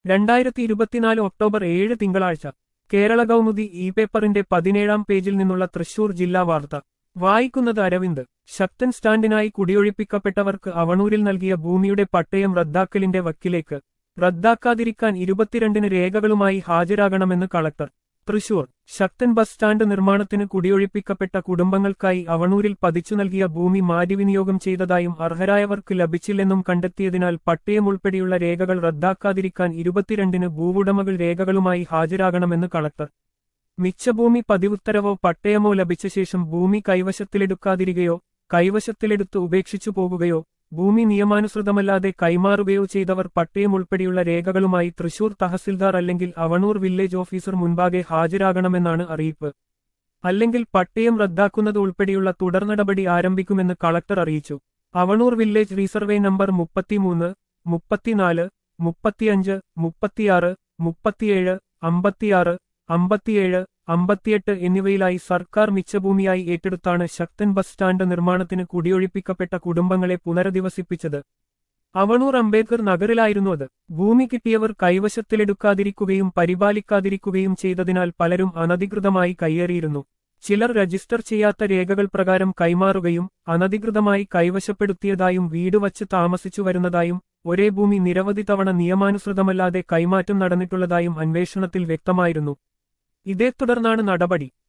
രണ്ടായിരത്തി ഇരുപത്തിനാല് ഒക്ടോബർ ഏഴ് തിങ്കളാഴ്ച കേരള കൗമുദി ഇ പേപ്പറിന്റെ പതിനേഴാം പേജിൽ നിന്നുള്ള തൃശൂർ ജില്ലാ വാർത്ത വായിക്കുന്നത് അരവിന്ദ് ശക്തൻ സ്റ്റാൻഡിനായി കുടിയൊഴിപ്പിക്കപ്പെട്ടവർക്ക് അവണൂരിൽ നൽകിയ ഭൂമിയുടെ പട്ടയം റദ്ദാക്കലിന്റെ വക്കിലേക്ക് റദ്ദാക്കാതിരിക്കാൻ ഇരുപത്തിരണ്ടിന് രേഖകളുമായി ഹാജരാകണമെന്ന് collector Thrissur Sakthan bus stand നിർമ്മാണത്തിന് കുടിയൊഴിപ്പിക്കപ്പെട്ട കുടുംബങ്ങൾക്കായി അവണൂരിൽ പതിച്ചു നൽകിയ ഭൂമി മാറ്റിവിനിയോഗം ചെയ്തതായും അർഹരായവർക്ക് ലഭിച്ചില്ലെന്നും കണ്ടെത്തിയതിനാൽ പട്ടയം ഉൾപ്പെടെയുള്ള രേഖകൾ റദ്ദാക്കാതിരിക്കാൻ ഇരുപത്തിരണ്ടിന് ഭൂവുടമകൾ രേഖകളുമായി ഹാജരാകണമെന്ന് കളക്ടർ മിച്ചഭൂമി പതിവുത്തരവോ പട്ടയമോ ലഭിച്ച ശേഷം ഭൂമി കൈവശത്തിലെടുക്കാതിരികയോ കൈവശത്തിലെടുത്ത് ഉപേക്ഷിച്ചു പോകുകയോ ഭൂമി നിയമാനുസൃതമല്ലാതെ കൈമാറുകയോ ചെയ്തവർ പട്ടയം ഉൾപ്പെടെയുള്ള രേഖകളുമായി തൃശൂർ തഹസിൽദാർ അല്ലെങ്കിൽ അവണൂർ വില്ലേജ് ഓഫീസർ മുൻപാകെ ഹാജരാകണമെന്നാണ് അറിയിപ്പ് അല്ലെങ്കിൽ പട്ടയം റദ്ദാക്കുന്നത് ഉൾപ്പെടെയുള്ള തുടർ നടപടി ആരംഭിക്കുമെന്ന് കളക്ടർ അറിയിച്ചു അവണൂർ വില്ലേജ് റീസർവേ നമ്പർ മുപ്പത്തിമൂന്ന് മുപ്പത്തിനാല് മുപ്പത്തിയഞ്ച് മുപ്പത്തിയാറ് മുപ്പത്തിയേഴ് അമ്പത്തിയാറ് അമ്പത്തിയേഴ് അമ്പത്തിയെട്ട് എന്നിവയിലായി സർക്കാർ മിച്ചഭൂമിയായി ഏറ്റെടുത്താണ് ശക്തൻ ബസ് സ്റ്റാൻഡ് നിർമ്മാണത്തിന് കുടിയൊഴിപ്പിക്കപ്പെട്ട കുടുംബങ്ങളെ പുനരധിവസിപ്പിച്ചത് അവണൂർ അംബേദ്കർ നഗറിലായിരുന്നു അത് ഭൂമി കിട്ടിയവർ കൈവശത്തിലെടുക്കാതിരിക്കുകയും പരിപാലിക്കാതിരിക്കുകയും ചെയ്തതിനാൽ പലരും അനധികൃതമായി കയ്യേറിയിരുന്നു ചിലർ രജിസ്റ്റർ ചെയ്യാത്ത രേഖകൾ പ്രകാരം കൈമാറുകയും അനധികൃതമായി കൈവശപ്പെടുത്തിയതായും വീട് വച്ച് താമസിച്ചു വരുന്നതായും ഒരേ ഭൂമി നിരവധി തവണ നിയമാനുസൃതമല്ലാതെ കൈമാറ്റം നടന്നിട്ടുള്ളതായും അന്വേഷണത്തിൽ വ്യക്തമായിരുന്നു ഇതേ തുടർന്നാണ് നടപടി